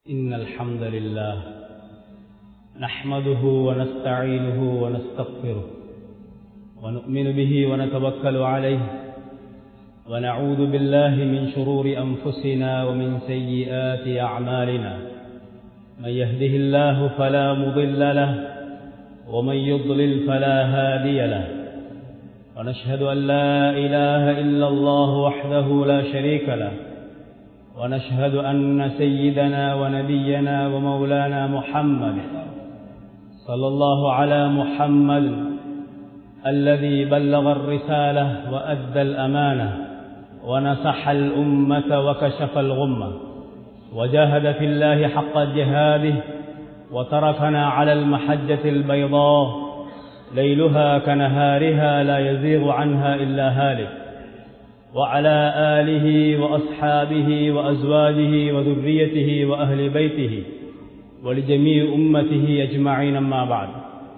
إن الحمد لله نحمده ونستعينه ونستغفره ونؤمن به ونتوكل عليه ونعوذ بالله من شرور أنفسنا ومن سيئات أعمالنا من يهده الله فلا مضل له ومن يضلل فلا هادي له ونشهد أن لا إله إلا الله وحده لا شريك له ونشهد أن سيدنا ونبينا ومولانا محمد صلى الله على محمد الذي بلغ الرسالة وأدى الأمانة ونصح الأمة وكشف الغمة وجاهد في الله حق جهاده وتركنا على المحجة البيضاء ليلها كنهارها لا يزيغ عنها إلا هالك وعلى آله وأصحابه وأزواجه وذريته وأهل بيته ولجميع أمته أجمعين ما بعد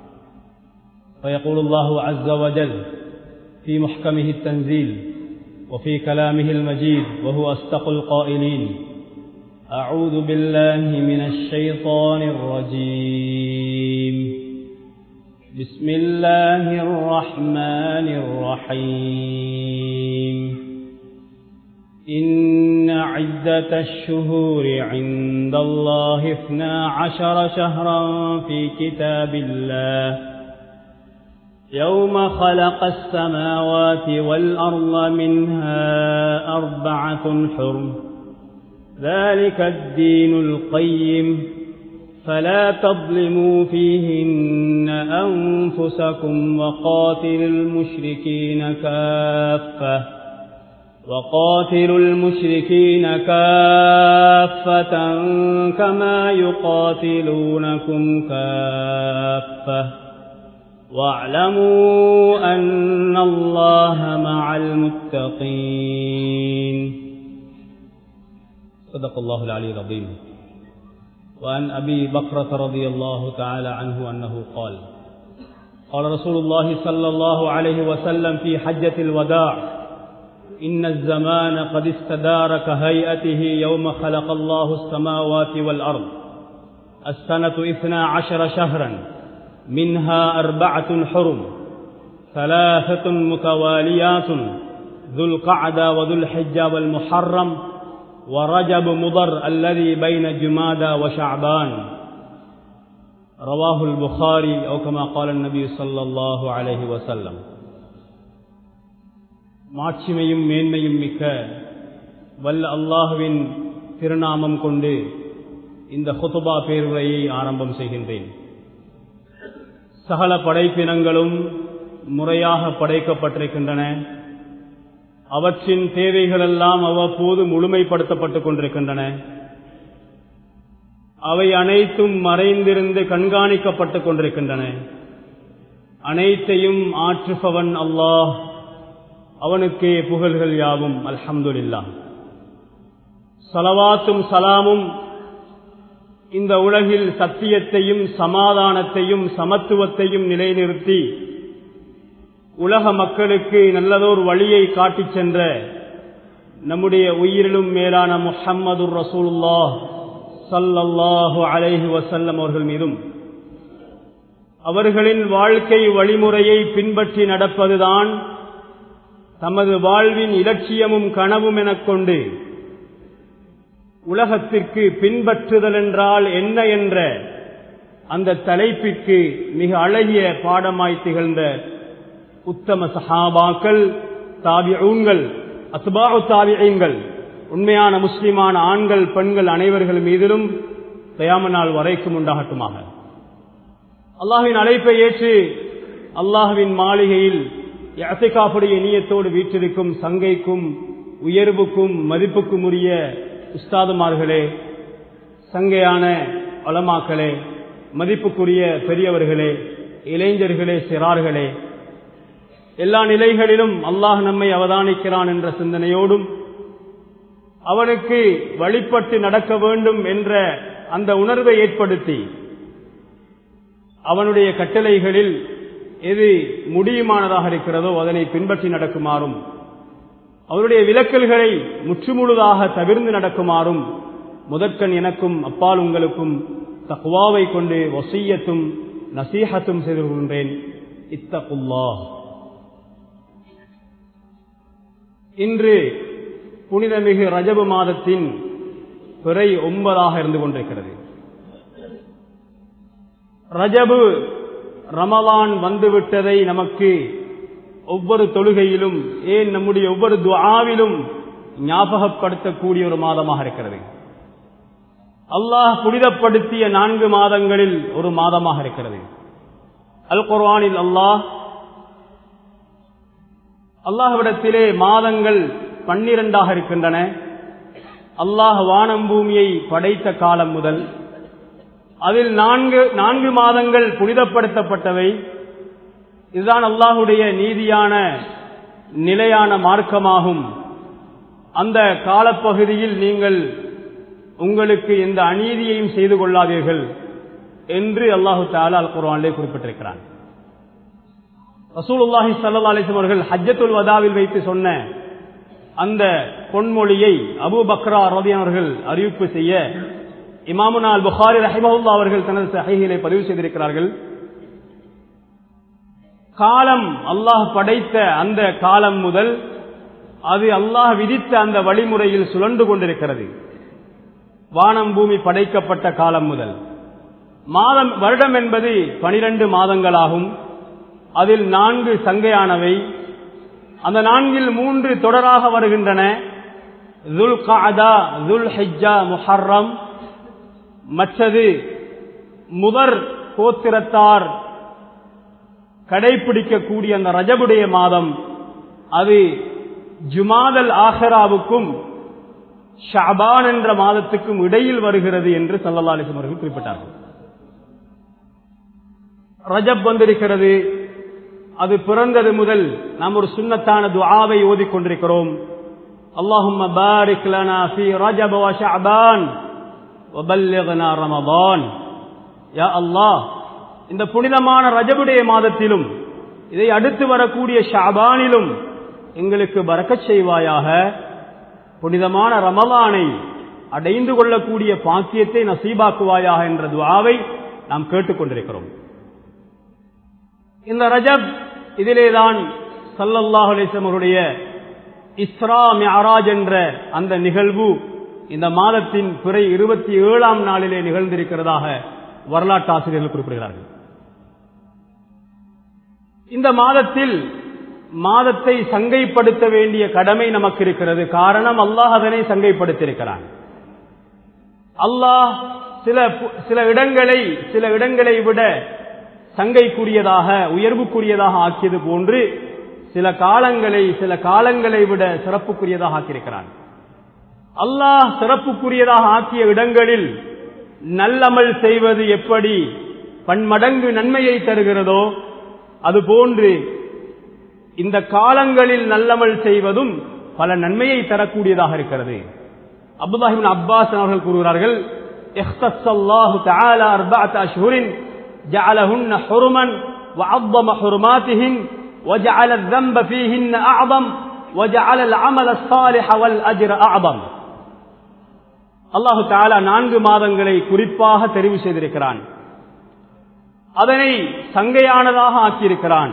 فيقول الله عز وجل في محكمه التنزيل وفي كلامه المجيد وهو أصدق القائلين أعوذ بالله من الشيطان الرجيم بسم الله الرحمن الرحيم إن عدة الشهور عند الله اثنا عشر شهرا في كتاب الله يوم خلق السماوات والأرض منها أربعة حرم ذلك الدين القيم فلا تظلموا فيهن أنفسكم وقاتلوا المشركين كافةً وقاتلوا المشركين كافة كما يقاتلونكم كافة واعلموا أن الله مع المتقين صدق الله العلي العظيم وعن أبي بكرة رضي الله تعالى عنه أنه قال قال رسول الله صلى الله عليه وسلم في حجة الوداع إن الزمان قد استدار كهيئته يوم خلق الله السماوات والأرض السنة إثنى عشر شهرا منها أربعة حرم ثلاثة متواليات ذو القعدة وذو الحجة والمحرم ورجب مضر الذي بين جمادى وشعبان رواه البخاري أو كما قال النبي صلى الله عليه وسلم மாட்சிமையும் மேன்மையும் மிக்க வல்ல அல்லாஹுவின் திருநாமம் கொண்டு இந்த ஹுதுபா பேருரையை ஆரம்பம் செய்கின்றேன் சகல படைப்பினங்களும் முறையாக படைக்கப்பட்டிருக்கின்றன அவற்றின் தேவைகளெல்லாம் அவ்வப்போது முழுமைப்படுத்தப்பட்டுக் கொண்டிருக்கின்றன அவை அனைத்தும் மறைந்திருந்து கண்காணிக்கப்பட்டுக் கொண்டிருக்கின்றன அனைத்தையும் ஆற்றுபவன் அல்லாஹ் அவனுக்கே புகழ்கள் யாவும் அல்ஹம்துல்லா சலவாத்தும் சலாமும் இந்த உலகில் சத்தியத்தையும் சமாதானத்தையும் சமத்துவத்தையும் நிலைநிறுத்தி உலக மக்களுக்கு நல்லதோர் வழியை காட்டிச் சென்ற நம்முடைய உயிரிலும் மேலான முஹம்மது ரசூல்லா சல்லல்லாஹு அலைஹி வசல்லம் அவர்கள் மீதும் அவர்களின் வாழ்க்கை வழிமுறையை பின்பற்றி நடப்பதுதான் தமது வாழ்வின் இலட்சியமும் கனவும் எனக் கொண்டு உலகத்திற்கு பின்பற்றுதல் என்றால் என்ன என்ற அந்த தலைப்பிற்கு மிக அழகிய பாடமாய் திகழ்ந்த உத்தம சஹாபாக்கள் தாபிஊன்கள் அஸ்பாவு தாபியங்கள் உண்மையான முஸ்லிமான ஆண்கள் பெண்கள் அனைவர்கள் மீதிலும் தயாம நாள் வரைக்கும் உண்டாகட்டுமாக அல்லாஹின் அழைப்பை ஏற்று அல்லாஹுவின் மாளிகையில் அசைக்காப்புடைய நீயத்தோடு வீற்றிருக்கும் சங்கைக்கும் உயர்வுக்கும் மதிப்புக்கும் உரிய உஸ்தாதுமார்களே சங்கையான வளமாக்களே மதிப்புக்குரிய பெரியவர்களே இளைஞர்களே சிறார்களே எல்லா நிலைகளிலும் அல்லாஹ் நம்மை அவதானிக்கிறான் என்ற சிந்தனையோடும் அவனுக்கு வழிபட்டு நடக்க வேண்டும் என்ற அந்த உணர்வை ஏற்படுத்தி அவனுடைய கட்டளைகளில் எது முடியுமானதாக இருக்கிறதோ அதனை பின்பற்றி நடக்குமாறும் அவருடைய விலக்கல்களை முற்றுமுழுதாக தவிர்ந்து நடக்குமாறும் முதற்கண் எனக்கும் அப்பால் உங்களுக்கும் தக்வாவை கொண்டு வசியத்தும் நசீஹத்தும் செய்து கொள்கின்றேன் இத்தகுல்லா இன்று புனிதமிகு ரஜபு மாதத்தின் பிறை ஒன்பதாக இருந்து கொண்டிருக்கிறது ரஜபு ரமலான் வந்துவிட்டதை நமக்கு ஒவ்வொரு தொழுகையிலும் ஏன் நம்முடைய ஒவ்வொரு துஆவிலும் ஞாபகப்படுத்தக்கூடிய ஒரு மாதமாக இருக்கிறது அல்லாஹ் புனிதப்படுத்திய நான்கு மாதங்களில் ஒரு மாதமாக இருக்கிறது அல் குர்ஆனில் அல்லாஹ் அல்லாஹ்விடத்திலே மாதங்கள் பன்னிரண்டாக இருக்கின்றன அல்லாஹ் வானம் பூமியை படைத்த காலம் முதல் அதில் நான்கு நான்கு மாதங்கள் புனிதப்படுத்தப்பட்டவை இதுதான் அல்லாஹுடைய நீதியான நிலையான மார்க்கமாகும் அந்த காலப்பகுதியில் நீங்கள் உங்களுக்கு எந்த அநீதியையும் செய்து கொள்ளாதீர்கள் என்று அல்லாஹு தாலா அல் குர்ஆனிலே குறிப்பிட்டிருக்கிறான் ரசூலுல்லாஹி ஸல்லல்லாஹு அலைஹி அவர்கள் ஹஜ்ஜத்துல் வதாவில் வைத்து சொன்ன அந்த பொன்மொழியை அபூ பக்ரா ரலியல்லாஹு அவர்கள் அறிவிப்பு செய்ய இமாமுனா அல் புகாரி ரஹிமஹுல்லா அவர்கள் தனது சஹீஹிலே பதிவு செய்திருக்கிறார்கள் காலம் அல்லாஹ் படைத்த அந்த காலம் முதல் அது அல்லாஹ் விதித்த அந்த வழிமுறையில் சுழன்று கொண்டிருக்கிறது வானம் பூமி படைக்கப்பட்ட காலம் முதல் மாதம் வருடம் என்பது பனிரெண்டு மாதங்களாகும் அதில் நான்கு சங்கையானவை அந்த நான்கில் மூன்று தொடராக வருகின்றன துல் காதா துல் ஹிஜ்ஜா முஹர்ரம் மற்றது முதற் கோத்திரத்தார் கடைபிடிக்கக்கூடிய அந்த ரஜபுடைய மாதம் அது ஜுமாதல் ஆஹராவுக்கும் ஷாபான் என்ற மாதத்துக்கும் இடையில் வருகிறது என்று சல்லல்லா அலிஸ்லம் அவர்கள் குறிப்பிட்டார்கள் ரஜப் வந்திருக்கிறது அது பிறந்தது முதல் நாம் ஒரு சுண்ணத்தான துஆவை ஓதிக்கொண்டிருக்கிறோம் اللهم بارك لنا في رجب وشعبان وبلغنا رمضان يا الله இந்த புனிதமான ரஜபுடைய மாதத்திலும் இதை அடுத்து வரக்கூடிய ஷாபானிலும் எங்களுக்கு பறக்கச் செய்வாயாக புனிதமான ரமலானை அடைந்து கொள்ளக்கூடிய பாக்கியத்தை நசீபாக்குவாயாக என்ற துவாவை நாம் கேட்டுக்கொண்டிருக்கிறோம் இந்த ரஜப் இதிலேதான் சல்லல்லாஹு அலிஸ்லம் அவருடைய இஸ்ரா மியராஜ் என்ற அந்த நிகழ்வு இந்த மாதத்தின் பிறை இருபத்தி ஏழாம் நாளிலே நிகழ்ந்திருக்கிறதாக வரலாற்று ஆசிரியர்கள் குறிப்பிடுகிறார்கள் இந்த மாதத்தில் மாதத்தை சங்கைப்படுத்த வேண்டிய கடமை நமக்கு இருக்கிறது காரணம் அல்லாஹ் அதனை சங்கைப்படுத்தியிருக்கிறான் அல்லாஹ் சில சில இடங்களை சில இடங்களை விட சங்கைக்குரியதாக உயர்வுக்குரியதாக ஆக்கியது போன்று சில காலங்களை சில காலங்களை விட சிறப்புக்குரியதாக ஆக்கியிருக்கிறான் அல்லாஹ் சிறப்புக்குரியதாக ஆக்கிய இடங்களில் நல்லமல் செய்வது எப்படி பன்மடங்கு நன்மையை தருகிறதோ அதுபோன்று இந்த காலங்களில் நல்லமல் செய்வதும் பல நன்மையை தரக்கூடியதாக இருக்கிறது அப்துல்லாஹிபின் அப்பாஸ் அவர்கள் கூறுகிறார்கள் اختص تعالى أربعة أشهر جعلهن حرما وعظم حرماتهن وجعل الذنب فيهن أعظم وجعل العمل الصالح والأجر أعظم அல்லாஹு தாலா நான்கு மாதங்களை குறிப்பாக தெரிவு செய்திருக்கிறான் அதனை சங்கையானதாக ஆக்கியிருக்கிறான்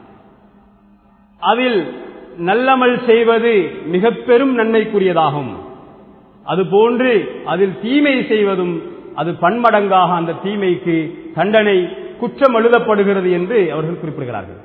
அதில் நல்லமல் செய்வது மிக பெரும் நன்மைக்குரியதாகும் அதுபோன்று அதில் தீமை செய்வதும் அது பன்மடங்காக அந்த தீமைக்கு தண்டனை குற்றம் எழுதப்படுகிறது என்று அவர்கள் குறிப்பிடுகிறார்கள்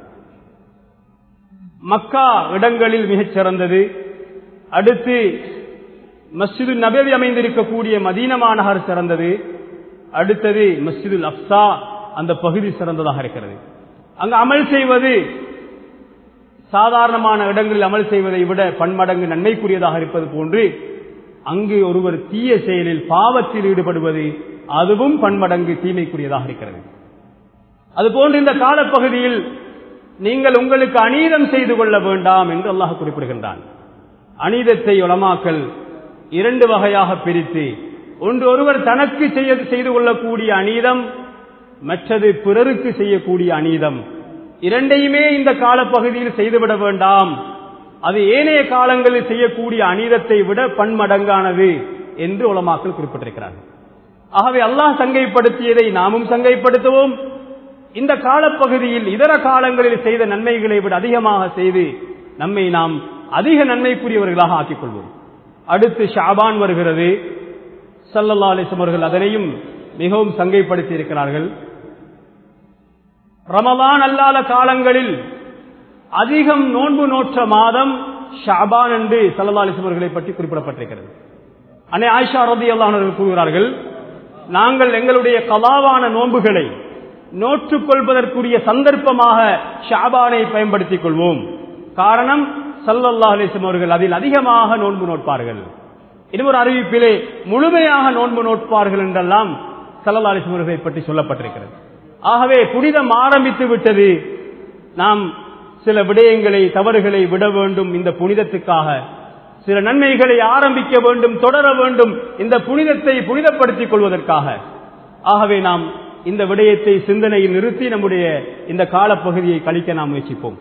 மக்கா இடங்களில் மிகச் சிறந்தது அடுத்து மஸ்ஜிது நபவி அமைந்திருக்கக்கூடிய மதீன மாநகர் சிறந்தது அடுத்தது மஸ்ஜிதுல் அப்சா அந்த பகுதி சிறந்ததாக இருக்கிறது அங்கு அமல் செய்வது சாதாரணமான இடங்களில் அமல் செய்வதை விட பன்மடங்கு நன்மைக்குரியதாக இருப்பது போன்று அங்கு ஒருவர் தீய செயலில் பாவத்தில் ஈடுபடுவது அதுவும் பன்மடங்கு தீமைக்குரியதாக இருக்கிறது அதுபோன்று இந்த காலப்பகுதியில் நீங்கள் உங்களுக்கு அநீதம் செய்து கொள்ள வேண்டாம் என்று அல்லாஹ் குறிப்பிடுகின்றான் அநீதத்தை உளமாக்கல் இரண்டு வகையாக பிரித்து ஒன்று ஒருவர் தனக்கு செய்ய செய்து கொள்ளக்கூடிய அநீதம் மற்றது பிறருக்கு செய்யக்கூடிய அநீதம் இரண்டையுமே இந்த காலப்பகுதியில் செய்துவிட வேண்டாம் அது ஏனைய காலங்களில் செய்யக்கூடிய அநீதத்தை விட பன்மடங்கானது என்று உலமாக்கள் குறிப்பிட்டிருக்கிறார்கள் ஆகவே அல்லாஹ் சங்கைப்படுத்தியதை நாமும் சங்கைப்படுத்துவோம் இந்த காலப்பகுதியில் இதர காலங்களில் செய்த நன்மைகளை விட அதிகமாக செய்து நம்மை நாம் அதிக நன்மைக்குரியவர்களாக ஆக்கிக் கொள்வோம் அடுத்து ஷாபான் வருகிறது சல்லல்லா அலிஸ்லம் அவர்கள் அதனையும் மிகவும் சங்கைப்படுத்தி இருக்கிறார்கள் ரமலான் அல்லாத காலங்களில் அதிகம் நோன்பு நோற்ற மாதம் ஷாபான் என்று சல்லல்லா அலிஸ்லம் அவர்களை பற்றி குறிப்பிடப்பட்டிருக்கிறது அன்னை ஆயிஷா ரதி அல்லாஹர்கள் கூறுகிறார்கள் நாங்கள் எங்களுடைய கலாவான நோன்புகளை நோற்றுக் கொள்வதற்குரிய சந்தர்ப்பமாக ஷாபானை பயன்படுத்திக் கொள்வோம் காரணம் சல்லல்லா அலிஸ்லம் அவர்கள் அதில் அதிகமாக நோன்பு நோட்பார்கள் இன்னொரு அறிவிப்பிலே முழுமையாக நோன்பு நோட்பார்கள் என்றெல்லாம் சல்லல்லா அலிஸ்லம் அவர்களை பற்றி சொல்லப்பட்டிருக்கிறது ஆகவே புனிதம் ஆரம்பித்து விட்டது நாம் சில விடயங்களை தவறுகளை விட வேண்டும் இந்த புனிதத்துக்காக சில நன்மைகளை ஆரம்பிக்க வேண்டும் தொடர வேண்டும் இந்த புனிதத்தை புனிதப்படுத்திக் கொள்வதற்காக ஆகவே நாம் இந்த விடயத்தை சிந்தனையில் நிறுத்தி நம்முடைய இந்த காலப்பகுதியை கழிக்க நாம் முயற்சிப்போம்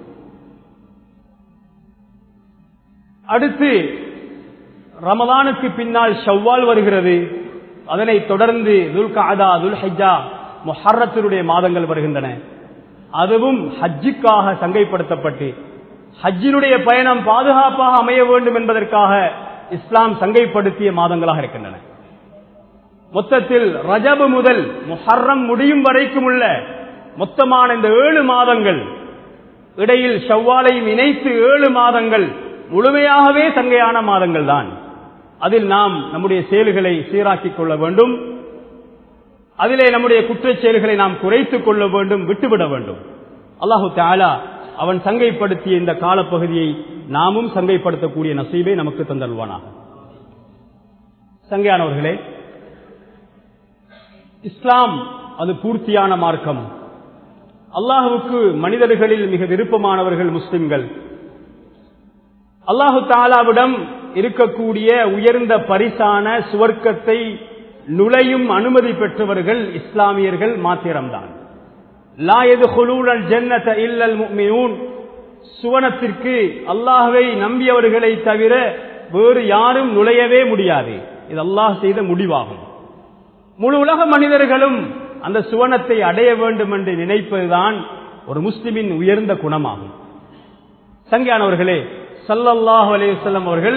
அடுத்து ரமதானுக்கு பின்னால் ஷவ்வால் வருகிறது அதனை தொடர்ந்து துல்காதா துல்ஹஜா முஹர்ரத்தினுடைய மாதங்கள் வருகின்றன அதுவும் ஹஜ்ஜுக்காக சங்கைப்படுத்தப்பட்டு ஹஜ்ஜினுடைய பயணம் பாதுகாப்பாக அமைய வேண்டும் என்பதற்காக இஸ்லாம் சங்கைப்படுத்திய மாதங்களாக இருக்கின்றன மொத்தத்தில் ரஜபு முதல் முஹர்ரம் முடியும் வரைக்கும் உள்ள மொத்தமான இந்த ஏழு மாதங்கள் இடையில் ஷவ்வாலையும் இணைத்து ஏழு மாதங்கள் முழுமையாகவே சங்கையான மாதங்கள் தான் அதில் நாம் நம்முடைய செயல்களை சீராக்கிக் கொள்ள வேண்டும் அதிலே நம்முடைய குற்றச் செயல்களை நாம் குறைத்துக் கொள்ள வேண்டும் விட்டுவிட வேண்டும் அல்லாஹு தாலா அவன் சங்கைப்படுத்திய இந்த காலப்பகுதியை நாமும் சங்கைப்படுத்தக்கூடிய நசீபை நமக்கு தந்தருவானாக சங்கையானவர்களே இஸ்லாம் அது பூர்த்தியான மார்க்கம் அல்லாஹுவுக்கு மனிதர்களில் மிக விருப்பமானவர்கள் முஸ்லிம்கள் அல்லாஹு தாலாவிடம் இருக்கக்கூடிய உயர்ந்த பரிசான சுவர்க்கத்தை நுழையும் அனுமதி பெற்றவர்கள் இஸ்லாமியர்கள் மாத்திரம்தான் லாயது ஹுலூனல் ஜன்னத இல்லல் முக்மினூன் சுவனத்திற்கு அல்லாஹுவை நம்பியவர்களை தவிர வேறு யாரும் நுழையவே முடியாது இது அல்லாஹ் செய்த முடிவாகும் முழு உலக மனிதர்களும் அந்த சுவனத்தை அடைய வேண்டும் என்று நினைப்பதுதான் ஒரு முஸ்லிமின் உயர்ந்த குணமாகும் சங்கியானவர்களே சல்லல்லாஹு அலையுசல்லம் அவர்கள்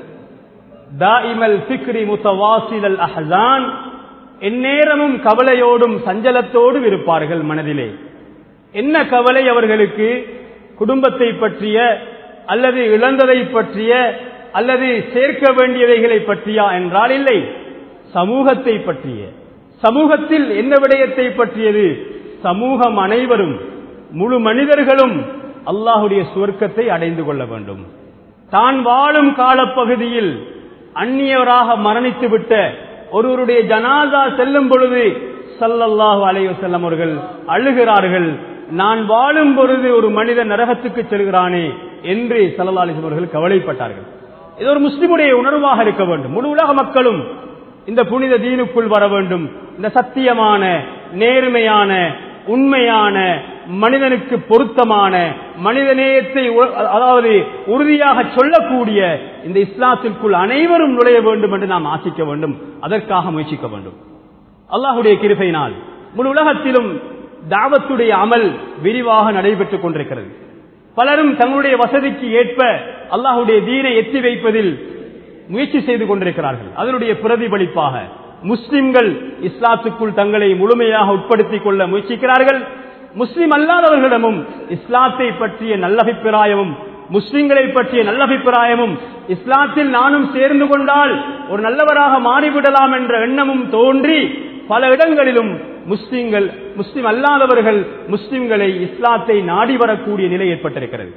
தாயிமல் ஃபிக்ரி முத்தவாசிலல் அஹான் எந்நேரமும் கவலையோடும் சஞ்சலத்தோடும் இருப்பார்கள் மனதிலே என்ன கவலை அவர்களுக்கு குடும்பத்தை பற்றிய அல்லது இழந்ததை பற்றிய அல்லது சேர்க்க வேண்டியவைகளை பற்றியா என்றால் இல்லை சமூகத்தை பற்றிய சமூகத்தில் என்ன விடயத்தை பற்றியது சமூகம் அனைவரும் முழு மனிதர்களும் அல்லாஹுடைய சுவர்க்கத்தை அடைந்து கொள்ள வேண்டும் தான் வாழும் காலப்பகுதியில் அந்நியவராக மரணித்து விட்ட ஒருவருடைய ஜனாதா செல்லும் பொழுது சல்லல்லாஹு அலைய செல்லம் அவர்கள் அழுகிறார்கள் நான் வாழும் பொழுது ஒரு மனிதன் நரகத்துக்கு செல்கிறானே என்று சல்லல்லா அலிஸ்லம் அவர்கள் கவலைப்பட்டார்கள் இது ஒரு முஸ்லிமுடைய உணர்வாக இருக்க வேண்டும் முழு உலக மக்களும் இந்த புனித தீனுக்குள் வர வேண்டும் இந்த சத்தியமான நேர்மையான உண்மையான மனிதனுக்கு பொருத்தமான மனிதநேயத்தை அதாவது உறுதியாக சொல்லக்கூடிய இந்த இஸ்லாத்திற்குள் அனைவரும் நுழைய வேண்டும் என்று நாம் ஆசிக்க வேண்டும் அதற்காக முயற்சிக்க வேண்டும் அல்லாஹுடைய கிருபையினால் முழு உலகத்திலும் தாவத்துடைய அமல் விரிவாக நடைபெற்றுக் கொண்டிருக்கிறது பலரும் தங்களுடைய வசதிக்கு ஏற்ப அல்லாஹுடைய தீனை எத்தி வைப்பதில் முயற்சி செய்து கொண்டிருக்கிறார்கள் அதனுடைய பிரதிபலிப்பாக முஸ்லிம்கள் இஸ்லாத்துக்குள் தங்களை முழுமையாக உட்படுத்திக் கொள்ள முயற்சிக்கிறார்கள் முஸ்லிம் அல்லாதவர்களிடமும் இஸ்லாத்தை பற்றிய நல்லபிப்பிராயமும் முஸ்லிம்களை பற்றிய நல்லபிப்பிராயமும் இஸ்லாத்தில் நானும் சேர்ந்து கொண்டால் ஒரு நல்லவராக மாறிவிடலாம் என்ற எண்ணமும் தோன்றி பல இடங்களிலும் முஸ்லிம்கள் முஸ்லிம் அல்லாதவர்கள் முஸ்லிம்களை இஸ்லாத்தை நாடி வரக்கூடிய நிலை ஏற்பட்டிருக்கிறது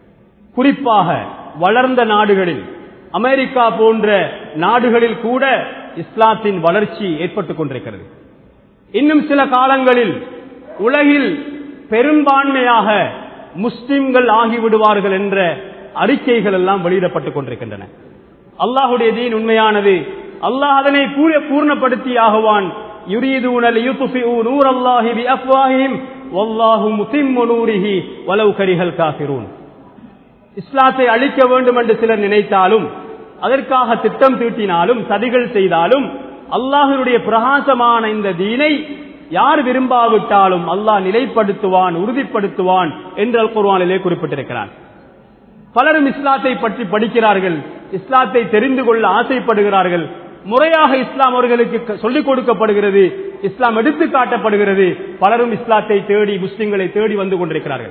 குறிப்பாக வளர்ந்த நாடுகளில் அமெரிக்கா போன்ற நாடுகளில் கூட இஸ்லாத்தின் வளர்ச்சி ஏற்பட்டுக் கொண்டிருக்கிறது இன்னும் சில காலங்களில் உலகில் பெரும்பான்மையாக முஸ்லிம்கள் ஆகிவிடுவார்கள் என்ற அறிக்கைகள் எல்லாம் வெளியிடப்பட்டுக் கொண்டிருக்கின்றன அல்லாஹுடைய தீன் உண்மையானது அல்லாஹ் அதனை பூர்ணப்படுத்தி ஆகுவான் யுரீதூனல் யுத்ஃபிஉ நூரல்லாஹி பிஅஃவாஹிஹிம் வல்லாஹு முத்திம்மு நூரிஹி வலவ் கரிஹல் காஃபிரூன் இஸ்லாத்தை அழிக்க வேண்டும் என்று சிலர் நினைத்தாலும் அதற்காக திட்டம் தீட்டினாலும் சதிகள் செய்தாலும் அல்லாஹினுடைய பிரகாசமான இந்த தீனை யார் விரும்பாவிட்டாலும் அல்லாஹ் நிலைப்படுத்துவான் உறுதிப்படுத்துவான் என்று அல் குர்வானிலே குறிப்பிட்டிருக்கிறான் பலரும் இஸ்லாத்தை பற்றி படிக்கிறார்கள் இஸ்லாத்தை தெரிந்து கொள்ள ஆசைப்படுகிறார்கள் முறையாக இஸ்லாம் அவர்களுக்கு சொல்லிக் கொடுக்கப்படுகிறது இஸ்லாம் எடுத்து காட்டப்படுகிறது பலரும் இஸ்லாத்தை தேடி முஸ்லிம்களை தேடி வந்து கொண்டிருக்கிறார்கள்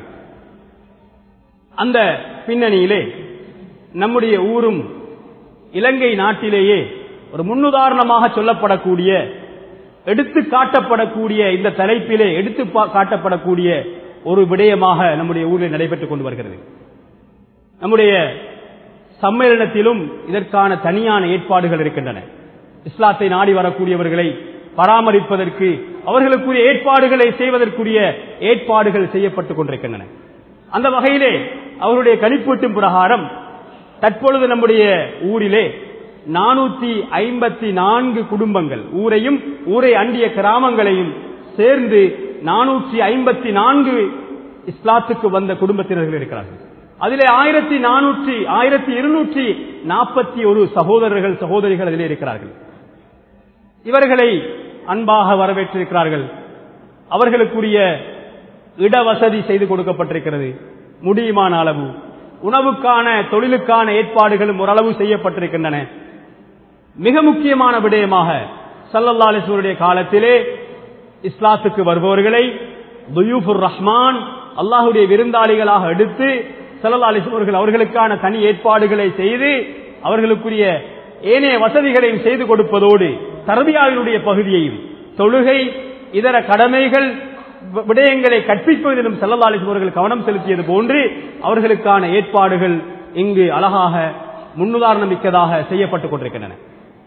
அந்த பின்னணியிலே நம்முடைய ஊரும் இலங்கை நாட்டிலேயே ஒரு முன்னுதாரணமாக சொல்லப்படக்கூடிய எடுத்து காட்டப்படக்கூடிய இந்த தலைப்பிலே எடுத்து காட்டப்படக்கூடிய ஒரு விடயமாக நம்முடைய ஊரில் நடைபெற்றுக் கொண்டு வருகிறது நம்முடைய சம்மேளனத்திலும் இதற்கான தனியான ஏற்பாடுகள் இருக்கின்றன இஸ்லாத்தை நாடி வரக்கூடியவர்களை பராமரிப்பதற்கு அவர்களுக்குரிய ஏற்பாடுகளை செய்வதற்குரிய ஏற்பாடுகள் செய்யப்பட்டுக் கொண்டிருக்கின்றன அந்த வகையிலே அவருடைய கணிப்பீட்டும் பிரகாரம் தற்பொழுது நம்முடைய ஊரிலே நானூத்தி ஐம்பத்தி நான்கு குடும்பங்கள் ஊரையும் ஊரை அண்டிய கிராமங்களையும் சேர்ந்து நானூற்றி ஐம்பத்தி நான்கு இஸ்லாத்துக்கு வந்த குடும்பத்தினர்கள் இருக்கிறார்கள் அதிலே ஆயிரத்தி நானூற்றி ஆயிரத்தி இருநூற்றி நாற்பத்தி ஒரு சகோதரர்கள் சகோதரிகள் அதிலே இருக்கிறார்கள் இவர்களை அன்பாக வரவேற்றிருக்கிறார்கள் அவர்களுக்குரிய இடவசதி செய்து கொடுக்கப்பட்டிருக்கிறது முடியுமான அளவு உணவுக்கான தொழிலுக்கான ஏற்பாடுகளும் ஓரளவு செய்யப்பட்டிருக்கின்றன மிக முக்கியமான விடயமாக சல்லல்லாலிசுவருடைய காலத்திலே இஸ்லாத்துக்கு வருபவர்களை துயூஃபுர் ரஹ்மான் அல்லாஹுடைய விருந்தாளிகளாக எடுத்து சல்லல்லாலிசுவர்கள் அவர்களுக்கான தனி ஏற்பாடுகளை செய்து அவர்களுக்குரிய ஏனைய வசதிகளையும் செய்து கொடுப்பதோடு தர்பியாவினுடைய பகுதியையும் தொழுகை இதர கடமைகள் விடயங்களை கற்பிப்பதிலும் செல்லலாலிசுவர்கள் கவனம் செலுத்தியது போன்று அவர்களுக்கான ஏற்பாடுகள் இங்கு அழகாக முன்னுதாரணம் மிக்கதாக செய்யப்பட்டுக் கொண்டிருக்கின்றன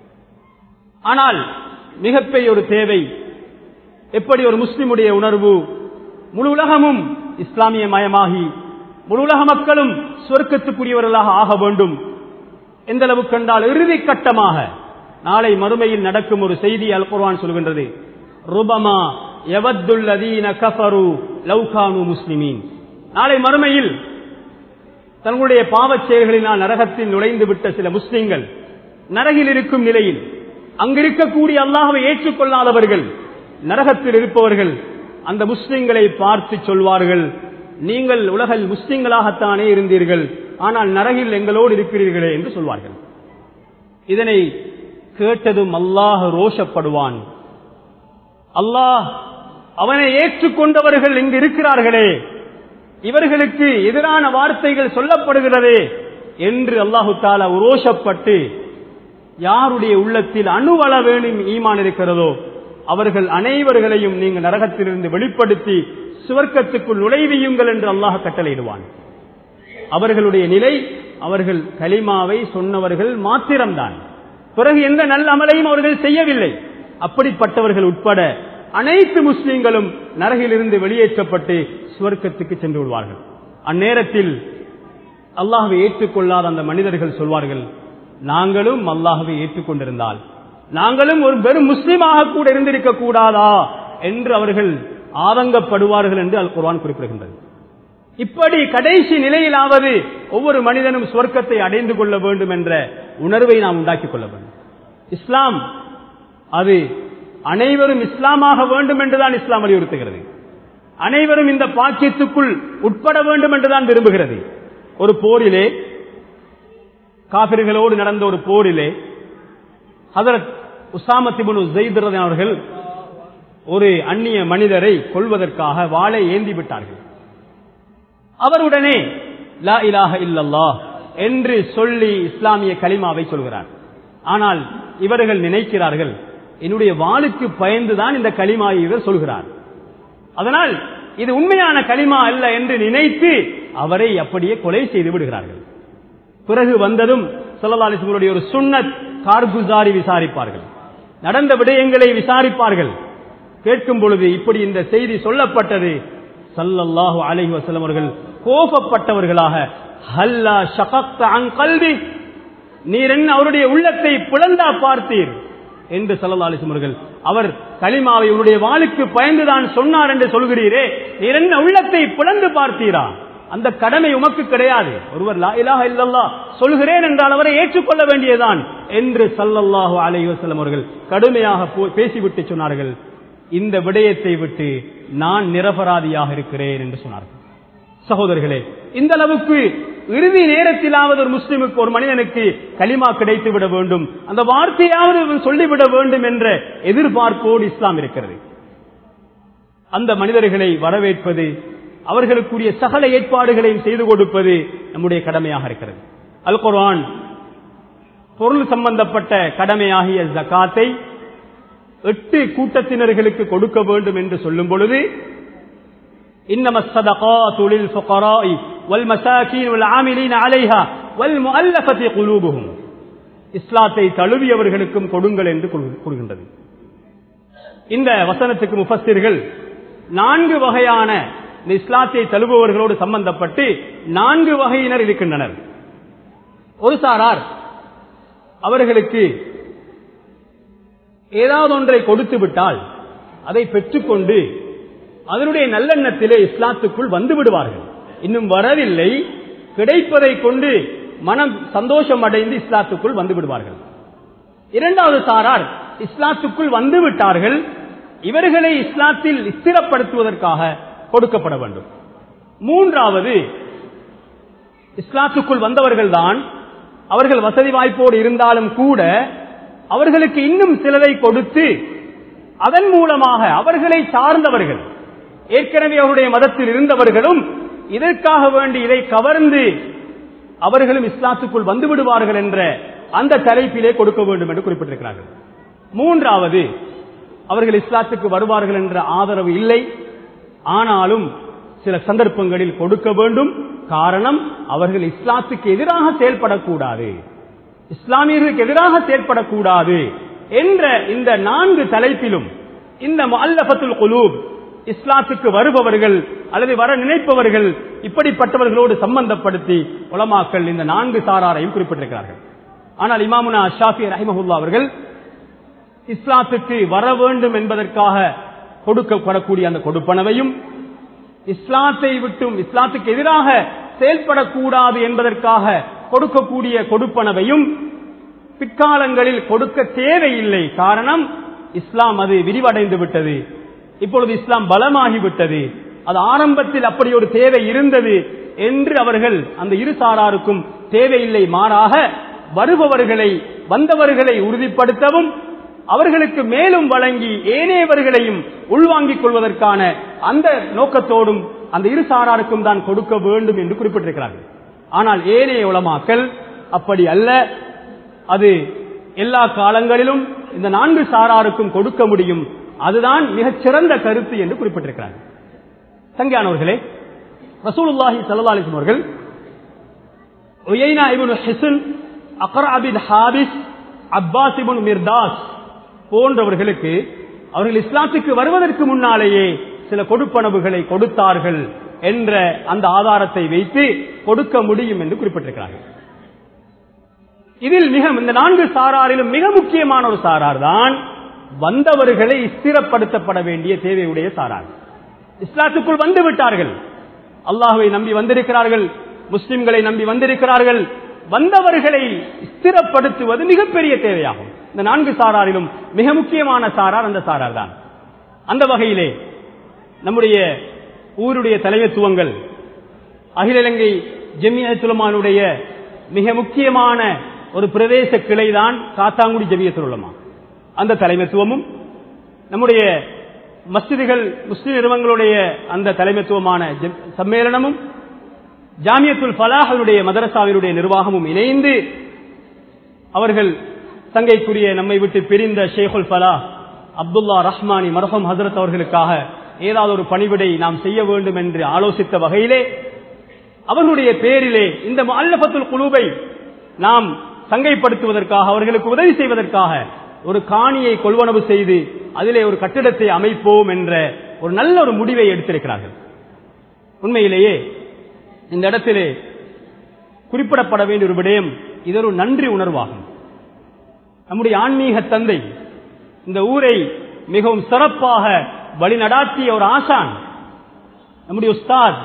ஆனால் மிகப்பெரிய ஒரு தேவை எப்படி ஒரு முஸ்லிமுடைய உணர்வு முழு உலகமும் இஸ்லாமிய மயமாகி முழு உலக மக்களும் சொர்க்கத்துக்குரியவர்களாக ஆக வேண்டும் எந்த அளவு கண்டால் இறுதி கட்டமாக நாளை மறுமையில் நடக்கும் ஒரு செய்தி அல் குர்வான் சொல்கின்றது ருபமா எவத்துல்லதீன கஃபரு லவ்கானு முஸ்லிமீன் நாளை மறுமையில் தங்களுடைய பாவச் செயல்களினால் நரகத்தில் நுழைந்து விட்ட சில முஸ்லிம்கள் நரகில் இருக்கும் நிலையில் அங்கிருக்கக்கூடிய அல்லாஹவை ஏற்றுக்கொள்ளாதவர்கள் நரகத்தில் இருப்பவர்கள் அந்த முஸ்லிம்களை பார்த்து சொல்வார்கள் நீங்கள் உலகில் முஸ்லிம்களாகத்தானே இருந்தீர்கள் ஆனால் நரகில் எங்களோடு இருக்கிறீர்களே என்று சொல்வார்கள் இதனை கேட்டதும் அல்லாஹ் ரோஷப்படுவான் அல்லாஹ் அவனை ஏற்றுக்கொண்டவர்கள் இங்கு இருக்கிறார்களே இவர்களுக்கு எதிரான வார்த்தைகள் சொல்லப்படுகிறதே என்று அல்லாஹு தாலா ரோஷப்பட்டு யாருடைய உள்ளத்தில் அணுவள வேணும் ஈமான் இருக்கிறதோ அவர்கள் அனைவர்களையும் நீங்கள் நரகத்திலிருந்து வெளிப்படுத்தி சுவர்க்கத்துக்குள் நுழைவியுங்கள் என்று அல்லாஹ் கட்டளையிடுவான் அவர்களுடைய நிலை அவர்கள் கலிமாவை சொன்னவர்கள் மாத்திரம்தான் பிறகு எந்த நல்ல அமலையும் அவர்கள் செய்யவில்லை அப்படிப்பட்டவர்கள் உட்பட அனைத்து முஸ்லிம்களும் நரகிலிருந்து வெளியேற்றப்பட்டு சுவர்க்கத்துக்கு சென்று விடுவார்கள் அந்நேரத்தில் அல்லாஹவை ஏற்றுக்கொள்ளாத அந்த மனிதர்கள் சொல்வார்கள் நாங்களும் அல்லாஹவை ஏற்றுக்கொண்டிருந்தால் நாங்களும் ஒரு வெறும் முஸ்லீமாக கூட இருந்திருக்க கூடாதா என்று அவர்கள் ஆதங்கப்படுவார்கள் என்று அல் குர்வான் குறிப்பிடுகின்றது இப்படி கடைசி நிலையிலாவது ஒவ்வொரு மனிதனும் சொர்க்கத்தை அடைந்து கொள்ள வேண்டும் என்ற உணர்வை நாம் உண்டாக்கிக் கொள்ள வேண்டும் இஸ்லாம் அது அனைவரும் இஸ்லாமாக வேண்டும் என்றுதான் இஸ்லாம் வலியுறுத்துகிறது அனைவரும் இந்த பாக்கியத்துக்குள் உட்பட வேண்டும் என்றுதான் விரும்புகிறது ஒரு போரிலே காபிர்களோடு நடந்த ஒரு போரிலே ஹதரத் உசாமத்திபுனு ஜெய்திரதன் அவர்கள் ஒரு அந்நிய மனிதரை கொள்வதற்காக வாளை ஏந்தி விட்டார்கள் அவருடனே லா இலாஹ இல்லல்லா என்று சொல்லி இஸ்லாமிய கலிமாவை சொல்கிறார் ஆனால் இவர்கள் நினைக்கிறார்கள் என்னுடைய வாளுக்கு பயந்துதான் இந்த களிமாவை இவர் சொல்கிறார் அதனால் இது உண்மையான களிமா அல்ல என்று நினைத்து அவரை அப்படியே கொலை செய்து விடுகிறார்கள் பிறகு வந்ததும் சொல்லலாலிசங்களுடைய ஒரு சுண்ணத் கார்குசாரி விசாரிப்பார்கள் நடந்த விடயங்களை விசாரிப்பார்கள் கேட்கும் பொழுது இப்படி இந்த செய்தி சொல்லப்பட்டது சல்லல்லாஹு அலைஹி வஸல்லம் அவர்கள் கோபப்பட்டவர்களாக ஹல்லா ஷகக்த அன் கல்வி நீர் என்ன அவருடைய உள்ளத்தை பிளந்தா பார்த்தீர் என்று சல்லல்லாலிசம் அவர்கள் அவர் கலிமாவை உன்னுடைய வாளுக்கு பயந்துதான் சொன்னார் என்று சொல்கிறீரே நீர் என்ன உள்ளத்தை பிளந்து பார்த்தீரா அந்த கடமை உமக்கு கிடையாது ஒருவர் லா இலாஹ இல்லல்லாஹ் சொல்கிறேன் என்றால் அவரை ஏற்றுக்கொள்ள வேண்டியதுதான் என்று சல்லல்லாஹு அலைஹி வஸல்லம் அவர்கள் கடுமையாக போ- பேசிவிட்டு சொன்னார்கள் இந்த விடயத்தை விட்டு நான் நிரபராதியாக இருக்கிறேன் என்று சொன்னார்கள் சகோதரர்களே இந்த அளவுக்கு இறுதி நேரத்திலாவது ஒரு முஸ்லிமுக்கு ஒரு மனிதனுக்கு களிமா கிடைத்து விட வேண்டும் அந்த வார்த்தையாவது இவன் சொல்லிவிட வேண்டும் என்ற எதிர்பார்ப்போடு இஸ்லாம் இருக்கிறது அந்த மனிதர்களை வரவேற்பது அவர்களுக்குரிய சகல ஏற்பாடுகளையும் செய்து கொடுப்பது நம்முடைய கடமையாக இருக்கிறது அல் குர்ஆன் பொருள் சம்பந்தப்பட்ட கடமையாகிய ஜகாத்தை எட்டு கூட்டத்தினர்களுக்கு கொடுக்க வேண்டும் என்று சொல்லும் பொழுது إنما الصدقات للفقراء والمساكين والعاملين عليها والمؤلفة قلوبهم இஸ்லாத்தை தழுவியவர்களுக்கும் கொடுங்கள் என்று கூறு- கூறுகின்றது இந்த வசனத்துக்கு முஃபஸ்ஸிர்கள் நான்கு வகையான இந்த இஸ்லாத்தை தழுவுபவர்களோடு சம்பந்தப்பட்டு நான்கு வகையினர் இருக்கின்றனர் ஒரு சாரார் அவர்களுக்கு ஏதாவது ஒன்றை கொடுத்து விட்டால் அதை பெற்றுக்கொண்டு அதனுடைய நல்லெண்ணத்திலே இஸ்லாத்துக்குள் வந்து விடுவார்கள் இன்னும் வரவில்லை கிடைப்பதை கொண்டு மனம் சந்தோஷம் அடைந்து இஸ்லாத்துக்குள் வந்து விடுவார்கள் இரண்டாவது சாரார் இஸ்லாத்துக்குள் வந்து விட்டார்கள் இவர்களை இஸ்லாத்தில் ஸ்திரப்படுத்துவதற்காக கொடுக்கப்பட வேண்டும் மூன்றாவது இஸ்லாத்துக்குள் வந்தவர்கள்தான் அவர்கள் வசதி வாய்ப்போடு இருந்தாலும் கூட அவர்களுக்கு இன்னும் சிலரை கொடுத்து அதன் மூலமாக அவர்களை சார்ந்தவர்கள் ஏற்கனவே அவருடைய மதத்தில் இருந்தவர்களும் இதற்காக வேண்டி இதை கவர்ந்து அவர்களும் இஸ்லாத்துக்குள் வந்து விடுவார்கள் என்ற அந்த தலைப்பிலே கொடுக்க வேண்டும் என்று குறிப்பிட்டிருக்கிறார்கள் மூன்றாவது அவர்கள் இஸ்லாத்துக்கு வருவார்கள் என்ற ஆதரவு இல்லை ஆனாலும் சில சந்தர்ப்பங்களில் கொடுக்க வேண்டும் காரணம் அவர்கள் இஸ்லாத்துக்கு எதிராக செயல்படக்கூடாது இஸ்லாமியர்களுக்கு எதிராக செயல்படக்கூடாது என்ற இந்த நான்கு தலைப்பிலும் இந்த அல்லபத்துல் குலூப் இஸ்லாத்துக்கு வருபவர்கள் அல்லது வர நினைப்பவர்கள் இப்படிப்பட்டவர்களோடு சம்பந்தப்படுத்தி உலமாக்கள் இந்த நான்கு சாராரையும் குறிப்பிட்டிருக்கிறார்கள் ஆனால் இமாமுனா ஷாஃபி ரஹிமஹுல்லா அவர்கள் இஸ்லாத்துக்கு வர வேண்டும் என்பதற்காக கொடுக்கப்படக்கூடிய அந்த கொடுப்பனவையும் இஸ்லாத்தை விட்டும் இஸ்லாத்துக்கு எதிராக செயல்படக்கூடாது என்பதற்காக கொடுக்கக்கூடிய கொடுப்பனவையும் பிற்காலங்களில் கொடுக்க தேவையில்லை காரணம் இஸ்லாம் அது விரிவடைந்து விட்டது இப்பொழுது இஸ்லாம் பலமாகிவிட்டது அது ஆரம்பத்தில் அப்படி ஒரு தேவை இருந்தது என்று அவர்கள் அந்த இரு சாராருக்கும் தேவையில்லை மாறாக வருபவர்களை வந்தவர்களை உறுதிப்படுத்தவும் அவர்களுக்கு மேலும் வழங்கி ஏனையவர்களையும் உள்வாங்கிக் கொள்வதற்கான அந்த நோக்கத்தோடும் அந்த இரு சாராருக்கும் தான் கொடுக்க வேண்டும் என்று குறிப்பிட்டிருக்கிறார்கள் ஆனால் ஏனைய உலமாக்கல் அப்படி அல்ல அது எல்லா காலங்களிலும் இந்த நான்கு சாராருக்கும் கொடுக்க முடியும் அதுதான் மிகச் சிறந்த கருத்து என்று குறிப்பிட்டிருக்கிறார்கள் சங்கியானவர்களே ரசூலுல்லாஹி ஸல்லல்லாஹு அலைஹி வஸல்லம் அவர்கள் Uyaynah ibn Hisn Aqra bin Habis Abbas ibn Mirdas போன்றவர்களுக்கு அவர்கள் இஸ்லாத்துக்கு வருவதற்கு முன்னாலேயே சில கொடுப்பனவுகளை கொடுத்தார்கள் என்ற அந்த ஆதாரத்தை வைத்து கொடுக்க முடியும் என்று குறிப்பிட்டிருக்கிறார்கள் இதில் மிக இந்த நான்கு சாராரிலும் மிக முக்கியமான ஒரு சாரார் தான் வந்தவர்களை ஸ்திரப்படுத்தப்பட வேண்டிய தேவையுடைய சாரார் இஸ்லாத்துக்குள் வந்து விட்டார்கள் அல்லாஹுவை நம்பி வந்திருக்கிறார்கள் முஸ்லிம்களை நம்பி வந்திருக்கிறார்கள் வந்தவர்களை ஸ்திரப்படுத்துவது மிகப்பெரிய தேவையாகும் இந்த நான்கு சாராரிலும் மிக முக்கியமான சாரார் அந்த சாரார் தான் அந்த வகையிலே நம்முடைய ஊருடைய தலைமைத்துவங்கள் அகில இலங்கை ஜெமியத்துலமானுடைய மிக முக்கியமான ஒரு பிரதேச கிளைதான் காத்தாங்குடி ஜெமியத்துலமா அந்த தலைமைத்துவமும் நம்முடைய மஸ்ஜிதுகள் முஸ்லிம் நிறுவனங்களுடைய அந்த தலைமைத்துவமான ஜெம்- சம்மேளனமும் ஜாமியத்துல் ஃபலாஹனுடைய மதரசாவினுடைய நிர்வாகமும் இணைந்து அவர்கள் தங்கைக்குரிய நம்மை விட்டு பிரிந்த ஷேகுல் ஃபலா அப்துல்லா ரஹ்மானி மரஹம் ஹசரத் அவர்களுக்காக ஏதாவது ஒரு பணிவிடை நாம் செய்ய வேண்டும் என்று ஆலோசித்த வகையிலே அவர்களுடைய பேரிலே இந்த அல்லபத்துல் குழுவை நாம் சங்கைப்படுத்துவதற்காக அவர்களுக்கு உதவி செய்வதற்காக ஒரு காணியை கொள்வனவு செய்து அதிலே ஒரு கட்டிடத்தை அமைப்போம் என்ற ஒரு நல்ல ஒரு முடிவை எடுத்திருக்கிறார்கள் உண்மையிலேயே இந்த இடத்திலே குறிப்பிடப்பட வேண்டிய ஒரு விடயம் இது ஒரு நன்றி உணர்வாகும் நம்முடைய ஆன்மீக தந்தை இந்த ஊரை மிகவும் சிறப்பாக வழிநடாத்திய ஒரு ஆசான் நம்முடைய உஸ்தாத்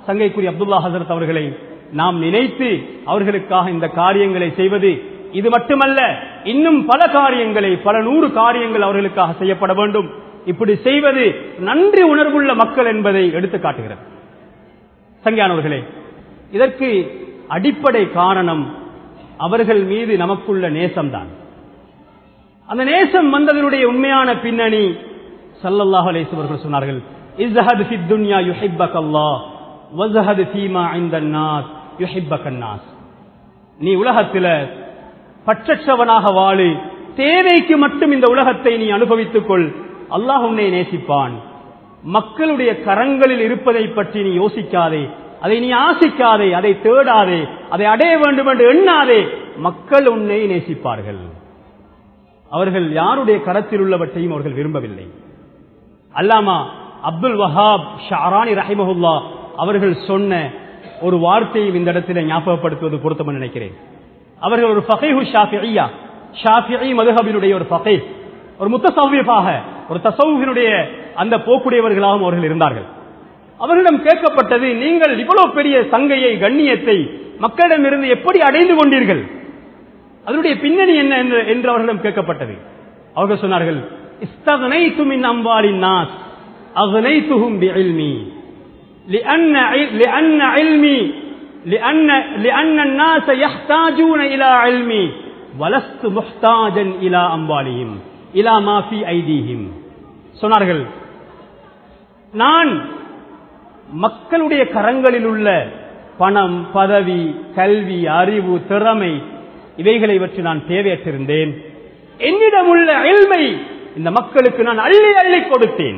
சங்கைக்குரிய அப்துல்லா ஹசரத் அவர்களை நாம் நினைத்து அவர்களுக்காக இந்த காரியங்களை செய்வது இது மட்டுமல்ல இன்னும் பல காரியங்களை பல நூறு காரியங்கள் அவர்களுக்காக செய்யப்பட வேண்டும் இப்படி செய்வது நன்றி உணர்வுள்ள மக்கள் என்பதை எடுத்து காட்டுகிறது சங்கியானவர்களே இதற்கு அடிப்படை காரணம் அவர்கள் மீது நமக்குள்ள நேசம்தான் அந்த நேசம் வந்ததனுடைய உண்மையான பின்னணி சல்லல்லாஹு அலைஹி அவர்கள் சொன்னார்கள் இஸ்ஹத் ஃபித் துன்யா யுஹிப்பக அல்லாஹ் வஸ்ஹத் ஃபீமா இன்தன் நாஸ் யுஹிப்பக நாஸ் நீ உலகத்தில் பற்றற்றவனாக வாழு தேவைக்கு மட்டும் இந்த உலகத்தை நீ அனுபவித்துக் கொள் அல்லாஹ் உன்னை நேசிப்பான் மக்களுடைய கரங்களில் இருப்பதை பற்றி நீ யோசிக்காதே அதை நீ ஆசிக்காதே அதை தேடாதே அதை அடைய வேண்டும் என்று எண்ணாதே மக்கள் உன்னை நேசிப்பார்கள் அவர்கள் யாருடைய கரத்தில் உள்ளவற்றையும் அவர்கள் விரும்பவில்லை அல்லாமா அப்துல் வஹாப் ஷாரானி ரஹிமஹுல்லா அவர்கள் சொன்ன ஒரு வார்த்தையும் இந்த இடத்தில் ஞாபகப்படுத்துவது பொருத்தம் நினைக்கிறேன் அவர்கள் ஒரு ஃபகைஹு ஷாஃபியா ஷாஃபிஐ மதுஹபினுடைய ஒரு ஃபகை ஒரு முத்தசவ்வியமாக ஒரு தசவுவினுடைய அந்த போக்குடையவர்களாகவும் அவர்கள் இருந்தார்கள் அவர்களிடம் கேட்கப்பட்டது நீங்கள் இவ்வளவு பெரிய சங்கையை கண்ணியத்தை மக்களிடமிருந்து எப்படி அடைந்து கொண்டீர்கள் அதனுடைய பின்னணி என்ன என்று என்று அவர்களிடம் கேட்கப்பட்டது அவர்கள் சொன்னார்கள் استغنيت من أموال الناس أغنيتهم بعلمي لأن لأن علمي لأن لأن الناس يحتاجون إلى علمي ولست محتاجا إلى أموالهم إلى ما في أيديهم சொன்னார்கள் நான் மக்களுடைய கரங்களில் உள்ள பணம் பதவி கல்வி அறிவு திறமை இவைகளை பற்றி நான் தேவையற்றிருந்தேன் என்னிடம் உள்ள எல்மை இந்த மக்களுக்கு நான் அள்ளி அள்ளி கொடுத்தேன்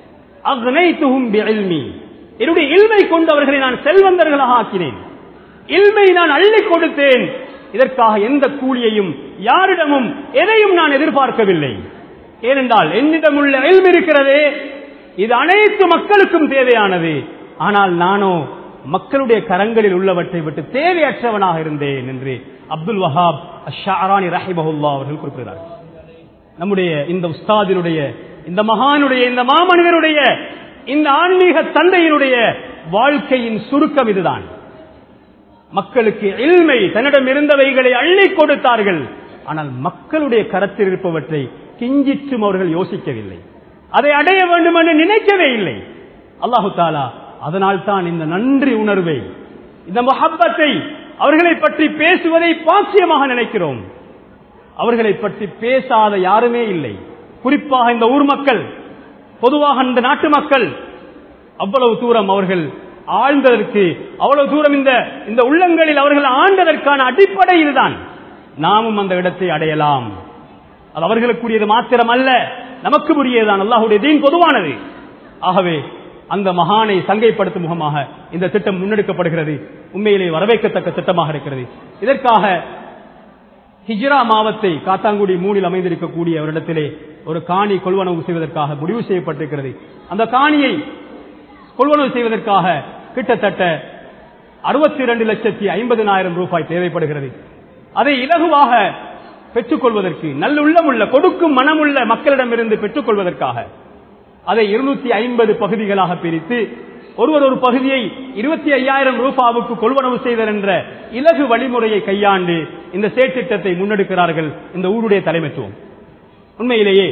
என்னுடைய இல்மை கொண்டு அவர்களை நான் செல்வந்தர்களாக ஆக்கினேன் இல்மை நான் அள்ளி கொடுத்தேன் இதற்காக எந்த கூலியையும் யாரிடமும் எதையும் நான் எதிர்பார்க்கவில்லை ஏனென்றால் என்னிடம் உள்ள எல்ம் இருக்கிறதே இது அனைத்து மக்களுக்கும் தேவையானது ஆனால் நானோ மக்களுடைய கரங்களில் உள்ளவற்றை விட்டு தேவையற்றவனாக இருந்தேன் என்று அப்துல் வஹாப் அஷாரானி ரஹிபஹுல்லா அவர்கள் குறிப்பிடுகிறார்கள் நம்முடைய இந்த உஸ்தாதினுடைய இந்த மகானுடைய இந்த மாமனிதனுடைய இந்த ஆன்மீக தந்தையினுடைய வாழ்க்கையின் சுருக்கம் இதுதான் மக்களுக்கு எல்மை தன்னிடம் இருந்தவைகளை அள்ளி கொடுத்தார்கள் ஆனால் மக்களுடைய கரத்தில் இருப்பவற்றை கிஞ்சிற்றும் அவர்கள் யோசிக்கவில்லை அதை அடைய வேண்டும் என்று நினைக்கவே இல்லை அல்லாஹு தாலா அதனால் தான் இந்த நன்றி உணர்வை இந்த மொஹப்பத்தை அவர்களை பற்றி பேசுவதை பாக்கியமாக நினைக்கிறோம் அவர்களை பற்றி பேசாத யாருமே இல்லை குறிப்பாக இந்த ஊர் மக்கள் பொதுவாக இந்த நாட்டு மக்கள் அவ்வளவு தூரம் அவர்கள் ஆழ்ந்ததற்கு அவ்வளவு தூரம் இந்த இந்த உள்ளங்களில் அவர்கள் ஆண்டதற்கான அடிப்படை இதுதான் நாமும் அந்த இடத்தை அடையலாம் அது அவர்களுக்குரியது மாத்திரம் அல்ல நமக்கு உரியதுதான் அல்லாஹுடைய தீன் பொதுவானது ஆகவே அந்த மகானை சங்கைப்படுத்தும் முகமாக இந்த திட்டம் முன்னெடுக்கப்படுகிறது உண்மையிலே வரவேற்கத்தக்க திட்டமாக இருக்கிறது இதற்காக ஹிஜ்ரா மாவத்தை காத்தாங்குடி மூணில் அமைந்திருக்கக்கூடிய ஒரு இடத்திலே ஒரு காணி கொள்வனவு செய்வதற்காக முடிவு செய்யப்பட்டிருக்கிறது அந்த காணியை கொள்வனவு செய்வதற்காக கிட்டத்தட்ட அறுபத்தி இரண்டு லட்சத்தி ஐம்பதினாயிரம் ரூபாய் தேவைப்படுகிறது அதை இலகுவாக பெற்றுக்கொள்வதற்கு நல்லுள்ளமுள்ள கொடுக்கும் மனமுள்ள மக்களிடமிருந்து பெற்றுக்கொள்வதற்காக அதை இருநூத்தி ஐம்பது பகுதிகளாக பிரித்து ஒருவர் ஒரு பகுதியை இருபத்தி ஐயாயிரம் ரூபாவுக்கு கொள்வனவு செய்தல் என்ற இலகு வழிமுறையை கையாண்டு இந்த செயற்திட்டத்தை முன்னெடுக்கிறார்கள் இந்த ஊருடைய தலைமைத்துவம் உண்மையிலேயே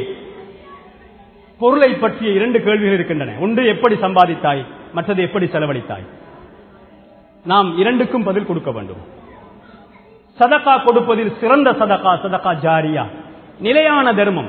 பொருளை பற்றிய இரண்டு கேள்விகள் இருக்கின்றன ஒன்று எப்படி சம்பாதித்தாய் மற்றது எப்படி செலவழித்தாய் நாம் இரண்டுக்கும் பதில் கொடுக்க வேண்டும் சதக்கா கொடுப்பதில் சிறந்த சதக்கா சதக்கா ஜாரியா நிலையான தர்மம்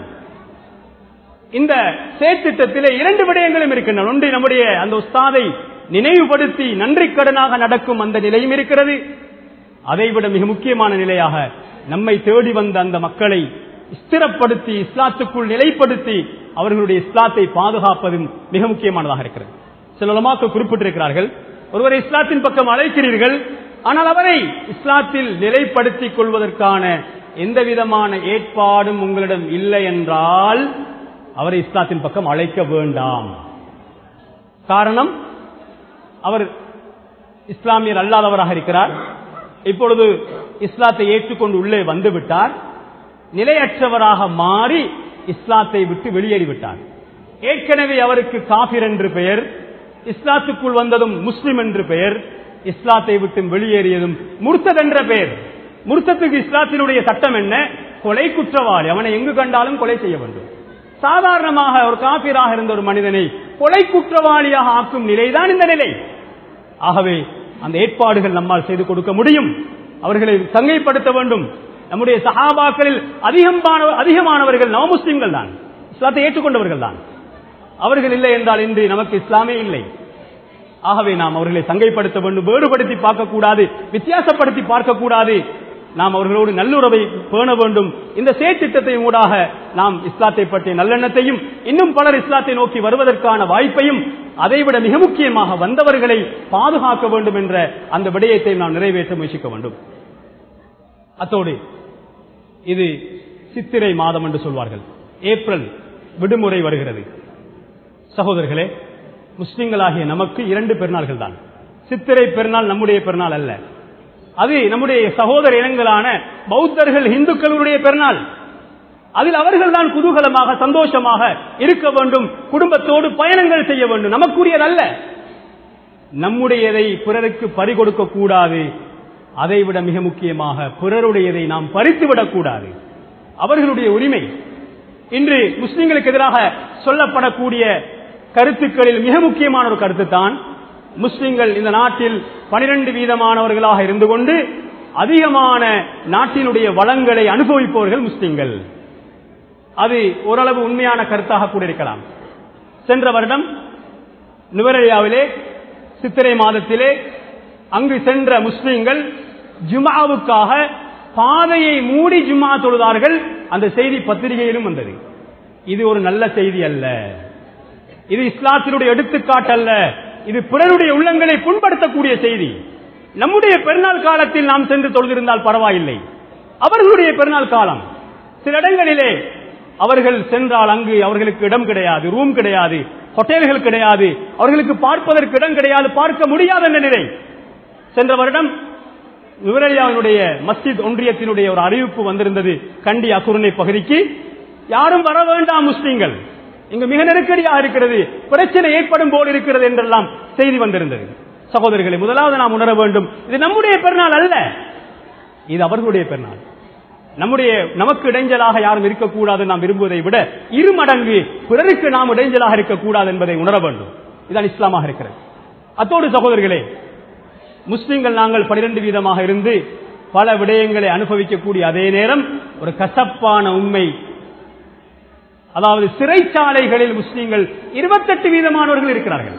இந்த செயற்திட்டத்திலே இரண்டு விடயங்களும் இருக்கின்றன ஒன்று நம்முடைய அந்த உஸ்தாதை நினைவுபடுத்தி நன்றி கடனாக நடக்கும் அந்த நிலையும் இருக்கிறது அதைவிட மிக முக்கியமான நிலையாக நம்மை தேடி வந்த அந்த மக்களை ஸ்திரப்படுத்தி இஸ்லாத்துக்குள் நிலைப்படுத்தி அவர்களுடைய இஸ்லாத்தை பாதுகாப்பதும் மிக முக்கியமானதாக இருக்கிறது சில உலமாக்கள் குறிப்பிட்டிருக்கிறார்கள் ஒருவரை இஸ்லாத்தின் பக்கம் அழைக்கிறீர்கள் ஆனால் அவரை இஸ்லாத்தில் நிலைப்படுத்திக் கொள்வதற்கான எந்த விதமான ஏற்பாடும் உங்களிடம் இல்லை என்றால் அவரை இஸ்லாத்தின் பக்கம் அழைக்க வேண்டாம் காரணம் அவர் இஸ்லாமியர் அல்லாதவராக இருக்கிறார் இப்பொழுது இஸ்லாத்தை ஏற்றுக்கொண்டு உள்ளே வந்துவிட்டார் நிலையற்றவராக மாறி இஸ்லாத்தை விட்டு வெளியேறிவிட்டார் ஏற்கனவே அவருக்கு காபிர் என்று பெயர் இஸ்லாத்துக்குள் வந்ததும் முஸ்லிம் என்று பெயர் இஸ்லாத்தை விட்டு வெளியேறியதும் முர்த்தத் என்ற பெயர் முர்த்தத்துக்கு இஸ்லாத்தினுடைய சட்டம் என்ன கொலை குற்றவாளி அவனை எங்கு கண்டாலும் கொலை செய்ய வேண்டும் சாதாரணமாக ஒரு காப்பீராக இருந்த ஒரு மனிதனை கொலை குற்றவாளியாக ஆக்கும் நிலைதான் இந்த நிலை ஆகவே அந்த ஏற்பாடுகள் நம்மால் செய்து கொடுக்க முடியும் அவர்களை சங்கைப்படுத்த வேண்டும் நம்முடைய சஹாபாக்களில் அதிகமான அதிகமானவர்கள் நவ முஸ்லிம்கள் தான் இஸ்லாத்தை ஏற்றுக்கொண்டவர்கள் தான் அவர்கள் இல்லை என்றால் இன்று நமக்கு இஸ்லாமே இல்லை ஆகவே நாம் அவர்களை சங்கைப்படுத்த வேண்டும் வேறுபடுத்தி பார்க்கக்கூடாது வித்தியாசப்படுத்தி பார்க்கக்கூடாது நாம் அவர்களோடு நல்லுறவை பேண வேண்டும் இந்த செயற்திட்டத்தின் ஊடாக நாம் இஸ்லாத்தை பற்றிய நல்லெண்ணத்தையும் இன்னும் பலர் இஸ்லாத்தை நோக்கி வருவதற்கான வாய்ப்பையும் அதைவிட மிக முக்கியமாக வந்தவர்களை பாதுகாக்க வேண்டும் என்ற அந்த விடயத்தை நாம் நிறைவேற்ற முயற்சிக்க வேண்டும் அத்தோடு இது சித்திரை மாதம் என்று சொல்வார்கள் ஏப்ரல் விடுமுறை வருகிறது சகோதரர்களே முஸ்லிம்களாகிய நமக்கு இரண்டு பெருநாள்கள் தான் சித்திரை பெருநாள் நம்முடைய பெருநாள் அல்ல அது நம்முடைய சகோதர இனங்களான பௌத்தர்கள் இந்துக்களுடைய பெருநாள் அதில் அவர்கள் தான் குதூகலமாக சந்தோஷமாக இருக்க வேண்டும் குடும்பத்தோடு பயணங்கள் செய்ய வேண்டும் நமக்குரியதல்ல நம்முடையதை பிறருக்கு பறிகொடுக்க கூடாது அதைவிட மிக முக்கியமாக பிறருடையதை நாம் பறித்துவிடக் கூடாது அவர்களுடைய உரிமை இன்று முஸ்லிம்களுக்கு எதிராக சொல்லப்படக்கூடிய கருத்துக்களில் மிக முக்கியமான ஒரு கருத்து தான் முஸ்லிம்கள் இந்த நாட்டில் பனிரெண்டு வீதமானவர்களாக இருந்து கொண்டு அதிகமான நாட்டினுடைய வளங்களை அனுபவிப்பவர்கள் முஸ்லிம்கள் அது ஓரளவு உண்மையான கருத்தாக கூட இருக்கலாம் சென்ற வருடம் நுவரையாவிலே சித்திரை மாதத்திலே அங்கு சென்ற முஸ்லிம்கள் ஜுமாவுக்காக பாதையை மூடி ஜும்மா தொழுதார்கள் அந்த செய்தி பத்திரிகையிலும் வந்தது இது ஒரு நல்ல செய்தி அல்ல இது இஸ்லாத்தினுடைய எடுத்துக்காட்டல்ல இது பிறருடைய உள்ளங்களை புண்படுத்தக்கூடிய செய்தி நம்முடைய பெருநாள் காலத்தில் நாம் சென்று தொழுதிருந்தால் பரவாயில்லை அவர்களுடைய பெருநாள் காலம் சில இடங்களிலே அவர்கள் சென்றால் அங்கு அவர்களுக்கு இடம் கிடையாது ரூம் கிடையாது ஹோட்டல்கள் கிடையாது அவர்களுக்கு பார்ப்பதற்கு இடம் கிடையாது பார்க்க முடியாத என்ற நிலை சென்ற வருடம் விவரலியாவினுடைய மஸ்ஜித் ஒன்றியத்தினுடைய ஒரு அறிவிப்பு வந்திருந்தது கண்டி அக்குருணை பகுதிக்கு யாரும் வர வேண்டாம் முஸ்லீம்கள் இங்கு மிக நெருக்கடியாக இருக்கிறது பிரச்சனை ஏற்படும் போல் இருக்கிறது என்றெல்லாம் செய்தி வந்திருந்தது சகோதரர்களை முதலாவது நாம் உணர வேண்டும் இது நம்முடைய பெருநாள் அல்ல இது அவர்களுடைய பெருநாள் நம்முடைய நமக்கு இடைஞ்சலாக யாரும் இருக்கக்கூடாது நாம் விரும்புவதை விட இரு மடங்கு பிறருக்கு நாம் இடைஞ்சலாக இருக்கக்கூடாது என்பதை உணர வேண்டும் இதுதான் இஸ்லாமாக இருக்கிறது அத்தோடு சகோதரர்களே முஸ்லிம்கள் நாங்கள் பனிரெண்டு வீதமாக இருந்து பல விடயங்களை அனுபவிக்கக்கூடிய அதே நேரம் ஒரு கசப்பான உண்மை அதாவது சிறைச்சாலைகளில் முஸ்லீம்கள் இருபத்தெட்டு வீதமானவர்கள் இருக்கிறார்கள்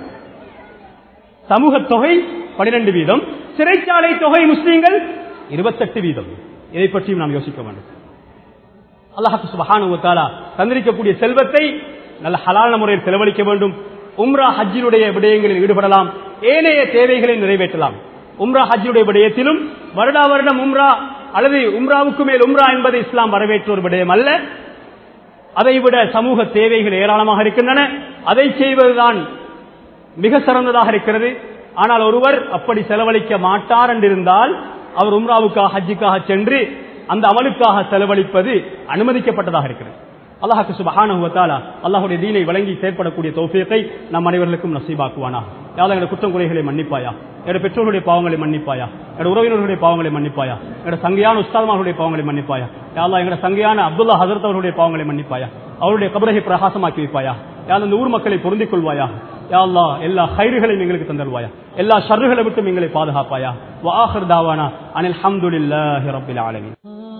சமூக தொகை பனிரெண்டு வீதம் சிறைச்சாலை தொகை முஸ்லீம்கள் இருபத்தெட்டு வீதம் இதை பற்றியும் நாம் யோசிக்க வேண்டும் அல்லாஹு சுபஹானுவத்தாலா தந்திரிக்கக்கூடிய செல்வத்தை நல்ல ஹலான முறையில் செலவழிக்க வேண்டும் உம்ரா ஹஜ்ஜினுடைய விடயங்களில் ஈடுபடலாம் ஏனைய தேவைகளை நிறைவேற்றலாம் உம்ரா ஹஜ்ஜினுடைய விடயத்திலும் வருடா வருடம் உம்ரா அல்லது உம்ராவுக்கு மேல் உம்ரா என்பது இஸ்லாம் வரவேற்ற ஒரு விடயம் அல்ல அதைவிட சமூக தேவைகள் ஏராளமாக இருக்கின்றன அதை செய்வதுதான் மிக சிறந்ததாக இருக்கிறது ஆனால் ஒருவர் அப்படி செலவழிக்க மாட்டார் என்றிருந்தால் அவர் உம்ராவுக்காக ஹஜ்ஜுக்காக சென்று அந்த அமலுக்காக செலவழிப்பது அனுமதிக்கப்பட்டதாக இருக்கிறது அல்லாஹுக்கு சுபஹானுவத்தாலா அல்லாஹுடைய தீனை வழங்கி செயற்படக்கூடிய தோஃபியத்தை நம் அனைவர்களுக்கும் நசீபாக்குவானா யாரும் எங்களுடைய குற்றம் குறைகளை மன்னிப்பாயா என்னுடைய பெற்றோர்களுடைய பாவங்களை மன்னிப்பாயா என்னுடைய உறவினர்களுடைய பாவங்களை மன்னிப்பாயா என்னுடைய சங்கையான உஸ்தாத்மார்களுடைய பாவங்களை மன்னிப்பாயா யாரா எங்களுடைய சங்கையான அப்துல்லா ஹசரத் அவர்களுடைய பாவங்களை மன்னிப்பாயா அவருடைய கபரகை பிரகாசமாக்கி வைப்பாயா யாரும் இந்த ஊர் மக்களை பொருந்திக் கொள்வாயா யாழ்லா எல்லா ஹைறுகளையும் எங்களுக்கு தந்தல்வாயா எல்லா ஷர்றுகளை விட்டும் எங்களை பாதுகாப்பாயா வாஹர் தாவானா அனில் ஹம்துலில்லாஹி ரப்பில் ஆலமீன்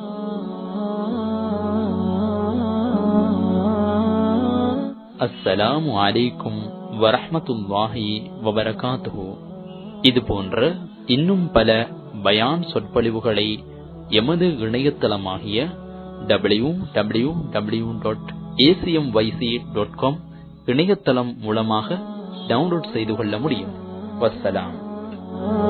அஸ்ஸலாமு அலைக்கும் வரஹ்மத்துல்லாஹி வபரகாத்துஹு இது போன்ற இன்னும் பல பயான் சொற்பொழிவுகளை எமது இணையதளமாகிய W W W dot ACM YC dot com இணையதளம் மூலமாக டவுன்லோட் செய்து கொள்ள முடியும் வசலாம்